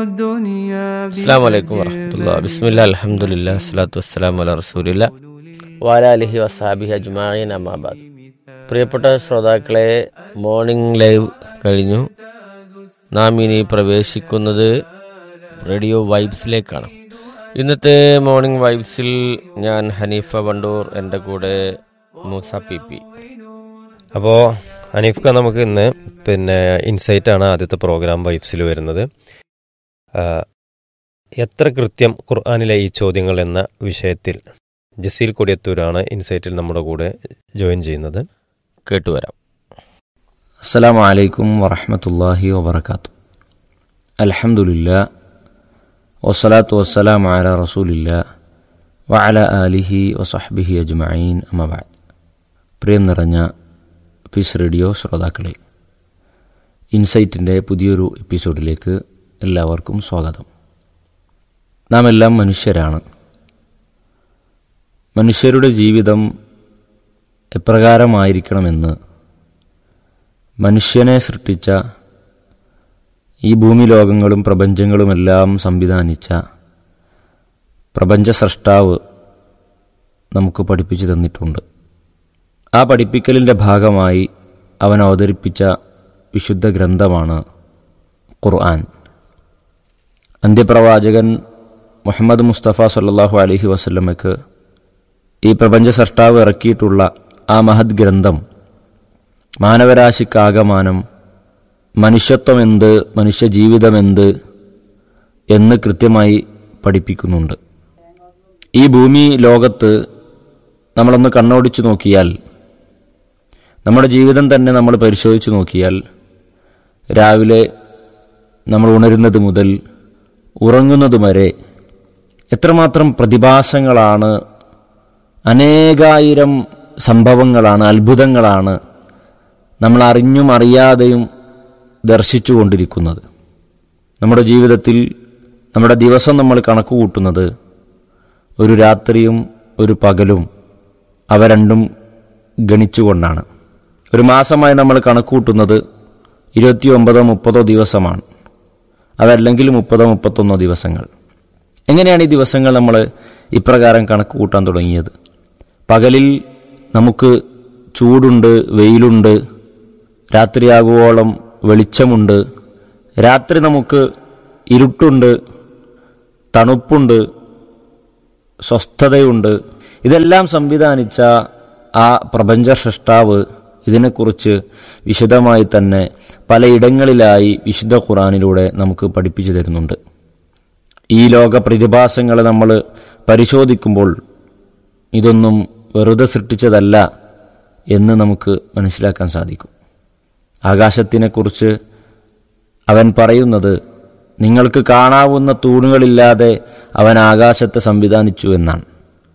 الدنيا അസ്സാം വലൈക്കും വറഹമത്തുള്ള ബിസ്മില്ല അലഹമുല്ല അസ്സലാത്തു വസ്സലാം അല റസൂലില്ല വാല അലഹി വസാബി അജ്മായിൻ അമാബാദ് പ്രിയപ്പെട്ട ശ്രോതാക്കളെ മോർണിംഗ് ലൈവ് കഴിഞ്ഞു നാം ഇനി പ്രവേശിക്കുന്നത് റേഡിയോ വൈബ്സിലേക്കാണ് ഇന്നത്തെ മോർണിംഗ് വൈബ്സിൽ ഞാൻ ഹനീഫ വണ്ടൂർ എൻ്റെ കൂടെ മൂസ പി പി അപ്പോൾ അനീഫ്ക നമുക്ക് ഇന്ന് പിന്നെ ഇൻസൈറ്റ് ആണ് ആദ്യത്തെ പ്രോഗ്രാം വൈബ്സിൽ വരുന്നത് ആ, എത്ര കൃത്യം ഖുർആാനിലെ ഈ ചോദ്യങ്ങൾ എന്ന വിഷയത്തിൽ ജസീൽ കൊടിയത്തൂരാണ് ഇൻസൈറ്റിൽ നമ്മുടെ കൂടെ ജോയിൻ ചെയ്യുന്നത് കേട്ടുവരാം السلام عليكم ورحمة الله وبركاته الحمد لله والصلاة والسلام على رسول الله وعلى آله وصحبه أجمعين أما بعد പ്രിയം നിറഞ്ഞ പീസ് റേഡിയോ ശ്രോതാക്കളെ ഇൻസൈറ്റിൻ്റെ പുതിയൊരു എപ്പിസോഡിലേക്ക് എല്ലാവർക്കും സ്വാഗതം നാം എല്ലാം മനുഷ്യരാണ് മനുഷ്യരുടെ ജീവിതം എപ്രകാരമായിരിക്കണമെന്ന് മനുഷ്യനെ സൃഷ്ടിച്ച ഈ ഭൂമി ലോകങ്ങളും പ്രപഞ്ചങ്ങളുമെല്ലാം സംവിധാനിച്ച പ്രപഞ്ച സൃഷ്ടാവ് നമുക്ക് പഠിപ്പിച്ചു തന്നിട്ടുണ്ട് ആ പഠിപ്പിക്കലിൻ്റെ ഭാഗമായി അവൻ അവതരിപ്പിച്ച വിശുദ്ധ ഗ്രന്ഥമാണ് ഖുർആൻ അന്ത്യപ്രവാചകൻ മുഹമ്മദ് മുസ്തഫ സല്ലാഹു അലഹി വസല്ലമയ്ക്ക് ഈ പ്രപഞ്ച സൃഷ്ടാവ് ഇറക്കിയിട്ടുള്ള ആ മഹത് ഗ്രന്ഥം മാനവരാശിക്കാകമാനം മനുഷ്യത്വമെന്ത് മനുഷ്യജീവിതമെന്ത് എന്ന് കൃത്യമായി പഠിപ്പിക്കുന്നുണ്ട് ഈ ഭൂമി ലോകത്ത് നമ്മളൊന്ന് കണ്ണോടിച്ചു നോക്കിയാൽ നമ്മുടെ ജീവിതം തന്നെ നമ്മൾ പരിശോധിച്ചു നോക്കിയാൽ രാവിലെ നമ്മൾ ഉണരുന്നത് മുതൽ ഉറങ്ങുന്നത് വരെ എത്രമാത്രം പ്രതിഭാസങ്ങളാണ് അനേകായിരം സംഭവങ്ങളാണ് അത്ഭുതങ്ങളാണ് നമ്മൾ അറിഞ്ഞും അറിയാതെയും ദർശിച്ചു കൊണ്ടിരിക്കുന്നത് നമ്മുടെ ജീവിതത്തിൽ നമ്മുടെ ദിവസം നമ്മൾ കണക്ക് കൂട്ടുന്നത് ഒരു രാത്രിയും ഒരു പകലും അവ രണ്ടും ഗണിച്ചുകൊണ്ടാണ് ഒരു മാസമായി നമ്മൾ കണക്ക് കൂട്ടുന്നത് ഇരുപത്തിയൊമ്പതോ മുപ്പതോ ദിവസമാണ് അതല്ലെങ്കിൽ മുപ്പതോ മുപ്പത്തൊന്നോ ദിവസങ്ങൾ എങ്ങനെയാണ് ഈ ദിവസങ്ങൾ നമ്മൾ ഇപ്രകാരം കണക്ക് കൂട്ടാൻ തുടങ്ങിയത് പകലിൽ നമുക്ക് ചൂടുണ്ട് വെയിലുണ്ട് രാത്രിയാകുവോളം വെളിച്ചമുണ്ട് രാത്രി നമുക്ക് ഇരുട്ടുണ്ട് തണുപ്പുണ്ട് സ്വസ്ഥതയുണ്ട് ഇതെല്ലാം സംവിധാനിച്ച ആ പ്രപഞ്ച സൃഷ്ടാവ് ഇതിനെക്കുറിച്ച് വിശദമായി തന്നെ പലയിടങ്ങളിലായി വിശുദ്ധ ഖുറാനിലൂടെ നമുക്ക് പഠിപ്പിച്ചു തരുന്നുണ്ട് ഈ ലോക പ്രതിഭാസങ്ങളെ നമ്മൾ പരിശോധിക്കുമ്പോൾ ഇതൊന്നും വെറുതെ സൃഷ്ടിച്ചതല്ല എന്ന് നമുക്ക് മനസ്സിലാക്കാൻ സാധിക്കും ആകാശത്തിനെക്കുറിച്ച് അവൻ പറയുന്നത് നിങ്ങൾക്ക് കാണാവുന്ന തൂണുകളില്ലാതെ അവൻ ആകാശത്തെ സംവിധാനിച്ചു എന്നാണ്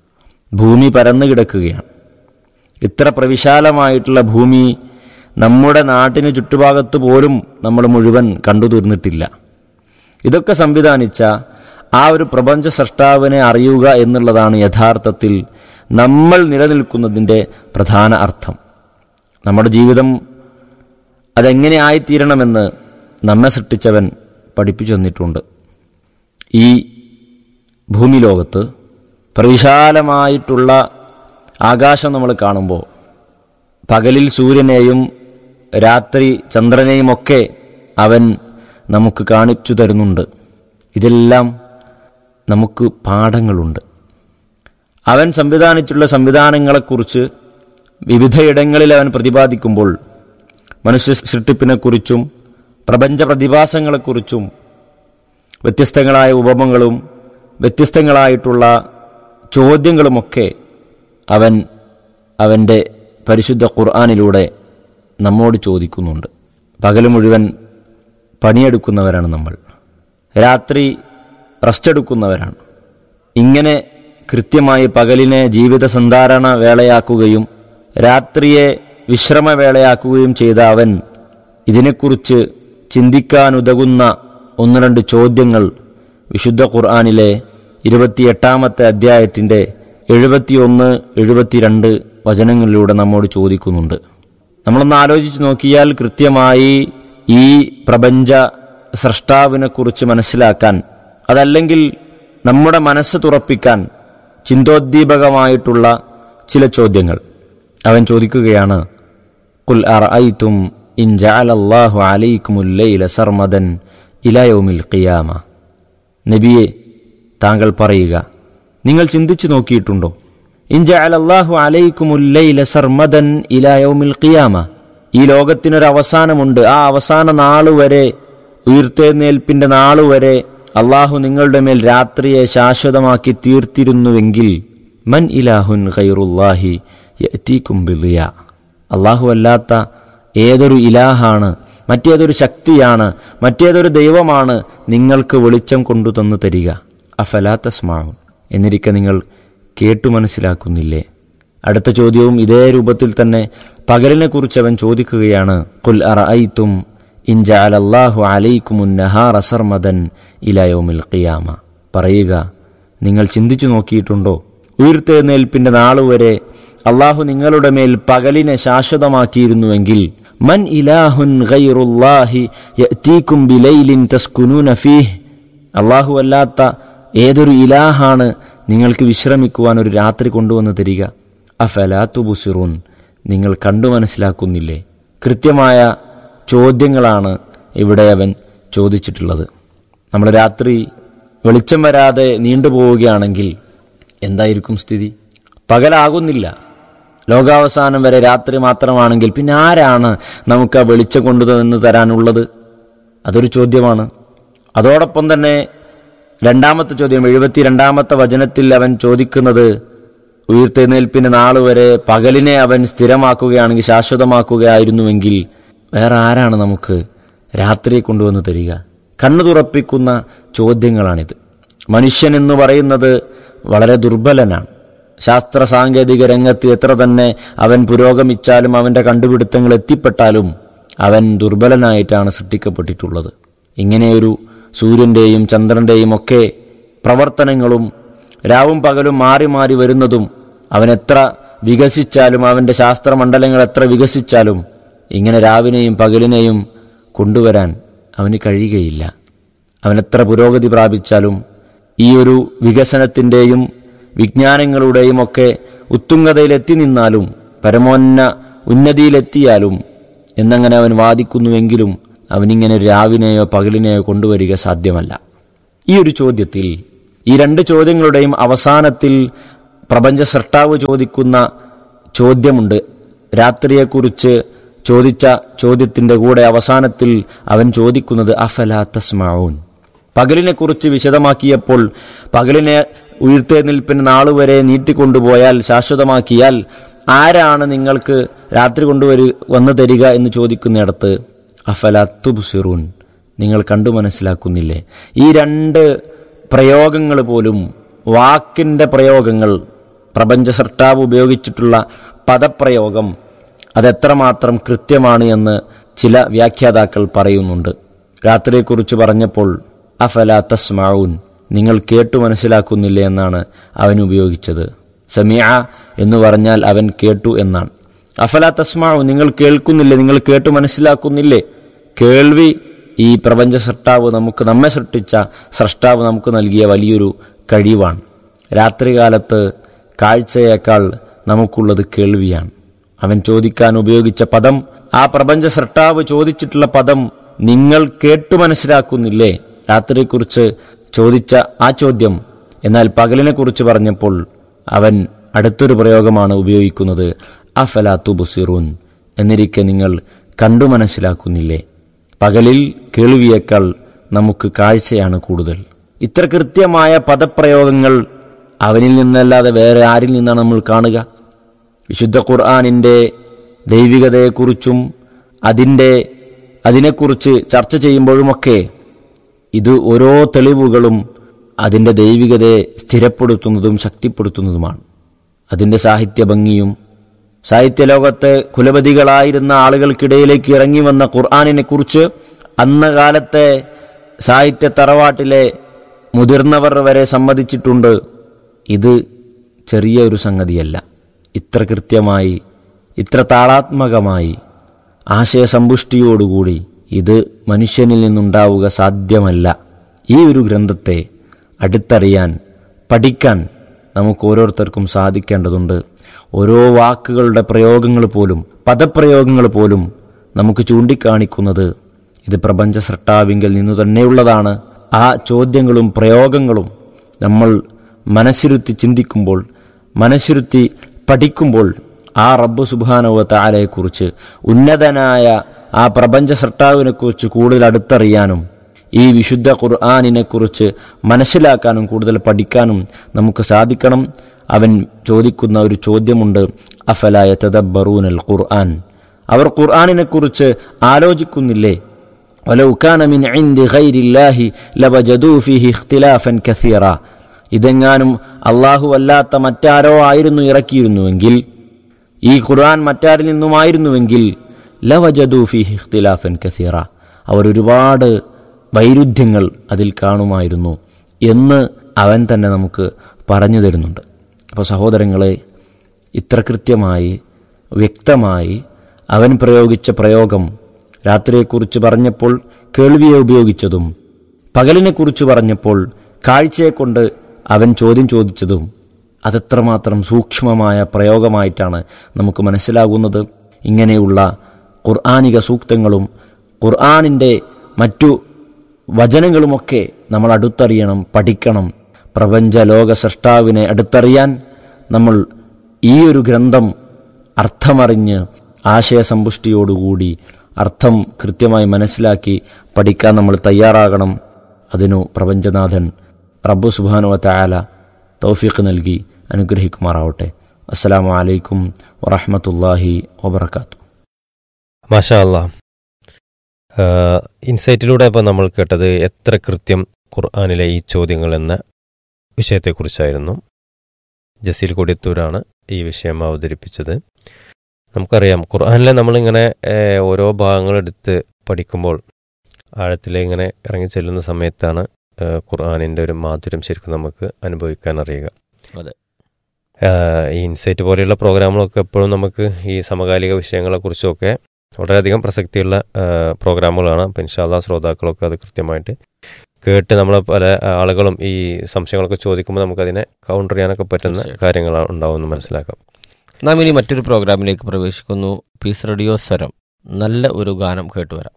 ഭൂമി പരന്നു കിടക്കുകയാണ് ഇത്ര പ്രവിശാലമായിട്ടുള്ള ഭൂമി നമ്മുടെ നാട്ടിന് ചുറ്റുഭാഗത്ത് പോലും നമ്മൾ മുഴുവൻ കണ്ടു തീർന്നിട്ടില്ല ഇതൊക്കെ സംവിധാനിച്ച ആ ഒരു പ്രപഞ്ച സൃഷ്ടാവിനെ അറിയുക എന്നുള്ളതാണ് യഥാർത്ഥത്തിൽ നമ്മൾ നിലനിൽക്കുന്നതിൻ്റെ പ്രധാന അർത്ഥം നമ്മുടെ ജീവിതം അതെങ്ങനെ ആയിത്തീരണമെന്ന് നമ്മെ സൃഷ്ടിച്ചവൻ പഠിപ്പിച്ചു തന്നിട്ടുണ്ട് ഈ ഭൂമി ലോകത്ത് പ്രവിശാലമായിട്ടുള്ള ആകാശം നമ്മൾ കാണുമ്പോൾ പകലിൽ സൂര്യനെയും രാത്രി ചന്ദ്രനെയും ഒക്കെ അവൻ നമുക്ക് കാണിച്ചു തരുന്നുണ്ട് ഇതെല്ലാം നമുക്ക് പാഠങ്ങളുണ്ട് അവൻ സംവിധാനിച്ചുള്ള സംവിധാനങ്ങളെക്കുറിച്ച് വിവിധയിടങ്ങളിൽ അവൻ പ്രതിപാദിക്കുമ്പോൾ മനുഷ്യ സൃഷ്ടിപ്പിനെക്കുറിച്ചും പ്രപഞ്ച പ്രതിഭാസങ്ങളെക്കുറിച്ചും വ്യത്യസ്തങ്ങളായ ഉപമകളും വ്യത്യസ്തങ്ങളായിട്ടുള്ള ചോദ്യങ്ങളുമൊക്കെ അവൻ അവൻ്റെ പരിശുദ്ധ ഖുർആാനിലൂടെ നമ്മോട് ചോദിക്കുന്നുണ്ട് പകൽ മുഴുവൻ പണിയെടുക്കുന്നവരാണ് നമ്മൾ രാത്രി റെസ്റ്റ് എടുക്കുന്നവരാണ് ഇങ്ങനെ കൃത്യമായി പകലിനെ ജീവിത സന്ധാരണ വേളയാക്കുകയും രാത്രിയെ വിശ്രമവേളയാക്കുകയും ചെയ്ത അവൻ ഇതിനെക്കുറിച്ച് ചിന്തിക്കാനുതകുന്ന ഒന്ന് രണ്ട് ചോദ്യങ്ങൾ വിശുദ്ധ ഖുർആാനിലെ ഇരുപത്തിയെട്ടാമത്തെ അധ്യായത്തിൻ്റെ എഴുപത്തിയൊന്ന് എഴുപത്തിരണ്ട് വചനങ്ങളിലൂടെ നമ്മോട് ചോദിക്കുന്നുണ്ട് നമ്മളൊന്ന് ആലോചിച്ച് നോക്കിയാൽ കൃത്യമായി ഈ പ്രപഞ്ച സ്രഷ്ടാവിനെക്കുറിച്ച് മനസ്സിലാക്കാൻ അതല്ലെങ്കിൽ നമ്മുടെ മനസ്സ് തുറപ്പിക്കാൻ ചിന്തോദ്ദീപകമായിട്ടുള്ള ചില ചോദ്യങ്ങൾ അവൻ ചോദിക്കുകയാണ് കുൽ അറഅയ്തും ഇൻ ജഅലല്ലാഹു അലൈക്കുമുൽ ലൈല സർമദൻ ഇലാ യൗമിൽ ഖിയാമ നബിയെ താങ്കൾ പറയുക നിങ്ങൾ ചിന്തിച്ചു നോക്കിയിട്ടുണ്ടോ ഇൻ ജഅലല്ലാഹു അലൈക്കുമുൽ ലൈല സർമദൻ ഇലാ യൗമിൽ ഖിയാമ ഈ ലോകത്തിനൊരു അവസാനമുണ്ട് ആ അവസാന നാള് വരെ ഉയർത്തെഴുന്നേൽപ്പിന്റെ നാള് വരെ അള്ളാഹു നിങ്ങളുടെ മേൽ രാത്രിയെ ശാശ്വതമാക്കി തീർത്തിരുന്നുവെങ്കിൽ മൻ ഇലാഹുൻ ഖൈറുല്ലാഹി യഅതീകും ബിളിയ അള്ളാഹു അല്ലാത്ത ഏതൊരു ഇലാഹാണ് മറ്റേതൊരു ശക്തിയാണ് മറ്റേതൊരു ദൈവമാണ് നിങ്ങൾക്ക് വെളിച്ചം കൊണ്ടു തന്നു തരിക അഫലാത്തസ്മാവും എന്നിരിക്കെ നിങ്ങൾ കേട്ടു മനസ്സിലാക്കുന്നില്ലേ അടുത്ത ചോദ്യവും ഇതേ രൂപത്തിൽ തന്നെ പകലിനെ കുറിച്ച് അവൻ ചോദിക്കുകയാണ് കുൽ അറഅയ്തും ഇൻ ജഅലല്ലാഹു അലൈക്കുമുൻ നഹാറ സർമദൻ ഇലാ യൗമിൽ ഖിയാമ പറയുക നിങ്ങൾ ചിന്തിച്ചു നോക്കിയിട്ടുണ്ടോ ഉയർത്തെഴുന്നേൽപ്പിന്റെ നാളുവരെ അള്ളാഹു നിങ്ങളുടെ മേൽ പകലിനെ ശാശ്വതമാക്കിയിരുന്നുവെങ്കിൽ മൻ ഇലാഹുൻ ഗൈറുല്ലാഹി യഅതീകും ബിലൈലിൻ തസ്കുനൂന ഫീഹ് അള്ളാഹു അല്ലാത്ത ഏതൊരു ഇലാഹാണ് നിങ്ങൾക്ക് വിശ്രമിക്കുവാൻ ഒരു രാത്രി കൊണ്ടുവന്ന് തരിക അഫലാത്തു ബുസിറൂൻ നിങ്ങൾ കണ്ടു മനസ്സിലാക്കുന്നില്ലേ കൃത്യമായ ചോദ്യങ്ങളാണ് ഇവിടെ അവൻ ചോദിച്ചിട്ടുള്ളത് നമ്മൾ രാത്രി വെളിച്ചം വരാതെ നീണ്ടുപോവുകയാണെങ്കിൽ എന്തായിരിക്കും സ്ഥിതി പകലാകുന്നില്ല ലോകാവസാനം വരെ രാത്രി മാത്രമാണെങ്കിൽ പിന്നെ ആരാണ് നമുക്ക് ആ വെളിച്ചം കൊണ്ടുതന്ന് തരാനുള്ളത് അതൊരു ചോദ്യമാണ് അതോടൊപ്പം തന്നെ രണ്ടാമത്തെ ചോദ്യം എഴുപത്തി രണ്ടാമത്തെ വചനത്തിൽ അവൻ ചോദിക്കുന്നത് ഉയർത്തെഴുന്നേൽപ്പിന്റെ നാള് വരെ പകലിനെ അവൻ സ്ഥിരമാക്കുകയാണെങ്കിൽ ശാശ്വതമാക്കുകയായിരുന്നുവെങ്കിൽ വേറെ ആരാണ് നമുക്ക് രാത്രിയെ കൊണ്ടുവന്ന് തരിക കണ്ണു തുറപ്പിക്കുന്ന ചോദ്യങ്ങളാണിത് മനുഷ്യൻ എന്ന് പറയുന്നത് വളരെ ദുർബലനാണ് ശാസ്ത്ര സാങ്കേതിക രംഗത്ത് എത്ര തന്നെ അവൻ പുരോഗമിച്ചാലും അവന്റെ കണ്ടുപിടുത്തങ്ങൾ എത്തിപ്പെട്ടാലും അവൻ ദുർബലനായിട്ടാണ് സൃഷ്ടിക്കപ്പെട്ടിട്ടുള്ളത് ഇങ്ങനെയൊരു സൂര്യന്റെയും ചന്ദ്രന്റെയും ഒക്കെ പ്രവർത്തനങ്ങളും രാവും പകലും മാറി മാറി വരുന്നതും അവൻ എത്ര വികസിച്ചാലും അവന്റെ ശാസ്ത്രമണ്ഡലങ്ങൾ എത്ര വികസിച്ചാലും ഇങ്ങനെ രാവിനെയും പകലിനെയും കൊണ്ടുവരാൻ അവന് കഴിയുകയില്ല അവൻ എത്ര പുരോഗതി പ്രാപിച്ചാലും ഈ ഒരു വികസനത്തിൻ്റെയും വിജ്ഞാനങ്ങളുടെയും ഒക്കെ ഉത്തുംഗതയിലെത്തി നിന്നാലും പരമോന്ന ഉന്നതിയിലെത്തിയാലും എന്നങ്ങനെ അവൻ വാദിക്കുന്നുവെങ്കിലും അവനിങ്ങനെ രാവിനെയോ പകലിനെയോ കൊണ്ടുവരിക സാധ്യമല്ല ഈ ഒരു ചോദ്യത്തിൽ ഈ രണ്ട് ചോദ്യങ്ങളുടെയും അവസാനത്തിൽ പ്രപഞ്ച സൃഷ്ടാവ് ചോദിക്കുന്ന ചോദ്യമുണ്ട് രാത്രിയെക്കുറിച്ച് ചോദിച്ച ചോദ്യത്തിന്റെ കൂടെ അവസാനത്തിൽ അവൻ ചോദിക്കുന്നത് അഫലാ തസ്മാഊൻ പകലിനെ കുറിച്ച് വിശദമാക്കിയപ്പോൾ പകലിനെ ഉയർത്തെഴുന്നേൽപ്പിന് നാളുവരെ നീട്ടിക്കൊണ്ടുപോയാൽ ശാശ്വതമാക്കിയാൽ ആരാണ് നിങ്ങൾക്ക് രാത്രി കൊണ്ടുവരി വന്നു തരിക എന്ന് ചോദിക്കുന്നിടത്ത് അഫലത്തുബുസിറൂൻ നിങ്ങൾ കണ്ടു മനസ്സിലാക്കുന്നില്ലേ ഈ രണ്ട് പ്രയോഗങ്ങൾ പോലും വാക്കിന്റെ പ്രയോഗങ്ങൾ പ്രപഞ്ച സൃഷ്ടാവ് ഉപയോഗിച്ചിട്ടുള്ള പദപ്രയോഗം അതെത്രമാത്രം കൃത്യമാണ് എന്ന് ചില വ്യാഖ്യാതാക്കൾ പറയുന്നുണ്ട് രാത്രിയെക്കുറിച്ച് പറഞ്ഞപ്പോൾ അഫല തസ്മാഊൻ നിങ്ങൾ കേട്ടു മനസ്സിലാക്കുന്നില്ലേ എന്നാണ് അവൻ ഉപയോഗിച്ചത് സമിയ എന്ന് പറഞ്ഞാൽ അവൻ കേട്ടു എന്നാണ് അഫല തസ്മാഊൻ നിങ്ങൾ കേൾക്കുന്നില്ലേ നിങ്ങൾ കേട്ടു മനസ്സിലാക്കുന്നില്ലേ കേൾവി ഈ പ്രപഞ്ച സൃഷ്ടാവ് നമുക്ക് നമ്മെ സൃഷ്ടിച്ച സൃഷ്ടാവ് നമുക്ക് നൽകിയ വലിയൊരു കഴിവാണ് രാത്രികാലത്ത് കാഴ്ചയേക്കാൾ നമുക്കുള്ളത് കേൾവിയാണ് അവൻ ചോദിക്കാൻ ഉപയോഗിച്ച പദം ആ പ്രപഞ്ച സൃഷ്ടാവ് ചോദിച്ചിട്ടുള്ള പദം നിങ്ങൾ കേട്ടു മനസ്സിലാക്കുന്നില്ലേ രാത്രിയെക്കുറിച്ച് ചോദിച്ച ആ ചോദ്യം എന്നാൽ പകലിനെ കുറിച്ച് പറഞ്ഞപ്പോൾ അവൻ അടുത്തൊരു പ്രയോഗമാണ് ഉപയോഗിക്കുന്നത് അഫലാത്തു ബുസിറൂൻ എന്നിരിക്കെ നിങ്ങൾ കണ്ടു മനസ്സിലാക്കുന്നില്ലേ പകലിൽ കേൾവിയേക്കാൾ നമുക്ക് കാഴ്ചയാണ് കൂടുതൽ ഇത്ര കൃത്യമായ പദപ്രയോഗങ്ങൾ അവനിൽ നിന്നല്ലാതെ വേറെ ആരിൽ നിന്നാണ് നമ്മൾ കാണുക വിശുദ്ധ ഖുർആാനിൻ്റെ ദൈവികതയെക്കുറിച്ചും അതിൻ്റെ അതിനെക്കുറിച്ച് ചർച്ച ചെയ്യുമ്പോഴുമൊക്കെ ഇത് ഓരോ തെളിവുകളും അതിൻ്റെ ദൈവികതയെ സ്ഥിരപ്പെടുത്തുന്നതും ശക്തിപ്പെടുത്തുന്നതുമാണ് അതിൻ്റെ സാഹിത്യ ഭംഗിയും സാഹിത്യലോകത്തെ കുലപതികളായിരുന്ന ആളുകൾക്കിടയിലേക്ക് ഇറങ്ങി വന്ന ഖുർആാനിനെ കുറിച്ച് അന്ന കാലത്തെ സാഹിത്യ തറവാട്ടിലെ മുതിർന്നവർ വരെ സമ്മതിച്ചിട്ടുണ്ട് ഇത് ചെറിയ ഒരു സംഗതിയല്ല ഇത്ര കൃത്യമായി ഇത്ര താളാത്മകമായി ആശയസമ്പുഷ്ടിയോടുകൂടി ഇത് മനുഷ്യനിൽ നിന്നുണ്ടാവുക സാധ്യമല്ല ഈ ഒരു ഗ്രന്ഥത്തെ അടുത്തറിയാൻ പഠിക്കാൻ നമുക്ക് ഓരോരുത്തർക്കും സാധിക്കേണ്ടതുണ്ട് ഓരോ വാക്കുകളുടെ പ്രയോഗങ്ങൾ പോലും പദപ്രയോഗങ്ങൾ പോലും നമുക്ക് ചൂണ്ടിക്കാണിക്കുന്നത് ഇത് പ്രപഞ്ച സൃഷ്ടാവിങ്കിൽ നിന്നു തന്നെയുള്ളതാണ് ആ ചോദ്യങ്ങളും പ്രയോഗങ്ങളും നമ്മൾ മനസ്സിരുത്തി ചിന്തിക്കുമ്പോൾ മനസ്സിരുത്തി പഠിക്കുമ്പോൾ ആ റബ്ബ് സുബാനവ താലയെക്കുറിച്ച് ഉന്നതനായ ആ പ്രപഞ്ച സൃഷ്ടാവിനെക്കുറിച്ച് കൂടുതൽ അടുത്തറിയാനും ഈ വിശുദ്ധ ഖുർആാനിനെക്കുറിച്ച് മനസ്സിലാക്കാനും കൂടുതൽ പഠിക്കാനും നമുക്ക് സാധിക്കണം അവൻ ചോദിക്കുന്ന ഒരു ചോദ്യമുണ്ട് അഫലായ തദബ്ബറൂനൽ ഖുർആൻ അവർ ഖുർആാനിനെക്കുറിച്ച് ആലോചിക്കുന്നില്ലേ ولو كان من عند غير الله لوجدوا فيه اختلافا كثيرا ഇതെങ്ങാനും അള്ളാഹു അല്ലാത്ത മറ്റാരോ ആയിരുന്നു ഇറക്കിയിരുന്നുവെങ്കിൽ ഈ ഖുർആൻ മറ്റാരിൽ നിന്നുമായിരുന്നുവെങ്കിൽ ലവജദു ഫീഹി ഇഖ്തിലാഫൻ കസീറ അവർ ഒരുപാട് വൈരുദ്ധ്യങ്ങൾ അതിൽ കാണുമായിരുന്നു എന്ന് അവൻ തന്നെ നമുക്ക് പറഞ്ഞു തരുന്നുണ്ട് അപ്പോൾ സഹോദരങ്ങളെ ഇത്ര കൃത്യമായി വ്യക്തമായി അവൻ പ്രയോഗിച്ച പ്രയോഗം രാത്രിയെക്കുറിച്ച് പറഞ്ഞപ്പോൾ കേൾവിയെ ഉപയോഗിച്ചതും പകലിനെക്കുറിച്ച് പറഞ്ഞപ്പോൾ കാഴ്ചയെക്കൊണ്ട് അവൻ ചോദ്യം ചോദിച്ചതും അതെത്രമാത്രം സൂക്ഷ്മമായ പ്രയോഗമായിട്ടാണ് നമുക്ക് മനസ്സിലാകുന്നത് ഇങ്ങനെയുള്ള ഖുർആാനിക സൂക്തങ്ങളും ഖുർആാനിൻ്റെ മറ്റു വചനങ്ങളുമൊക്കെ നമ്മൾ അടുത്തറിയണം പഠിക്കണം പ്രപഞ്ച ലോക സൃഷ്ടാവിനെ അടുത്തറിയാൻ നമ്മൾ ഈ ഒരു ഗ്രന്ഥം അർത്ഥമറിഞ്ഞ് ആശയസമ്പുഷ്ടിയോടുകൂടി അർത്ഥം കൃത്യമായി മനസ്സിലാക്കി പഠിക്കാൻ നമ്മൾ തയ്യാറാകണം അതിനു പ്രപഞ്ചനാഥൻ റബ്ബു സുബാനുവ തയാല തൗഫീഖ് നൽകി അനുഗ്രഹിക്കുമാറാവട്ടെ അസ്സലാമു അലൈക്കും വറഹമത്തല്ലാഹി വബർക്കാത്തു മാഷാ അല്ലാ ഇൻസൈറ്റിലൂടെ ഇപ്പോൾ നമ്മൾ കേട്ടത് എത്ര കൃത്യം ഖുർആാനിലെ ഈ ചോദ്യങ്ങൾ എന്ന വിഷയത്തെക്കുറിച്ചായിരുന്നു ജസീൽ കൊടിയത്തൂരാണ് ഈ വിഷയം അവതരിപ്പിച്ചത് നമുക്കറിയാം ഖുർആാനിലെ നമ്മളിങ്ങനെ ഏഹ്, ഓരോ ഭാഗങ്ങളെടുത്ത് പഠിക്കുമ്പോൾ ആഴത്തിൽ ഇങ്ങനെ ഇറങ്ങി ചെല്ലുന്ന സമയത്താണ് ഏഹ്, ഖുർആാനിൻ്റെ ഒരു മാധുര്യം ശരിക്കും നമുക്ക് അനുഭവിക്കാൻ അറിയുക അതെ. ഏഹ്, ഈ ഇൻസൈറ്റ് പോലെയുള്ള പ്രോഗ്രാമുകളൊക്കെ എപ്പോഴും നമുക്ക് ഈ സമകാലിക വിഷയങ്ങളെക്കുറിച്ചൊക്കെ വളരെയധികം പ്രസക്തിയുള്ള ഏഹ്, പ്രോഗ്രാമുകളാണ് അപ്പം ഇൻഷാല്ലാ ശ്രോതാക്കളൊക്കെ അത് കൃത്യമായിട്ട് കേട്ട് നമ്മൾ പല ആളുകളും ഈ സംശയങ്ങളൊക്കെ ചോദിക്കുമ്പോൾ നമുക്കതിനെ കൗണ്ടർ ചെയ്യാനൊക്കെ പറ്റുന്ന തീർച്ചയായിട്ടും. കാര്യങ്ങൾ ഉണ്ടാവുമെന്ന് മനസ്സിലാക്കാം നാം ഇനി മറ്റൊരു പ്രോഗ്രാമിലേക്ക് പ്രവേശിക്കുന്നു പീസ് റേഡിയോ സ്വരം നല്ല ഒരു ഗാനം കേട്ടുവരാം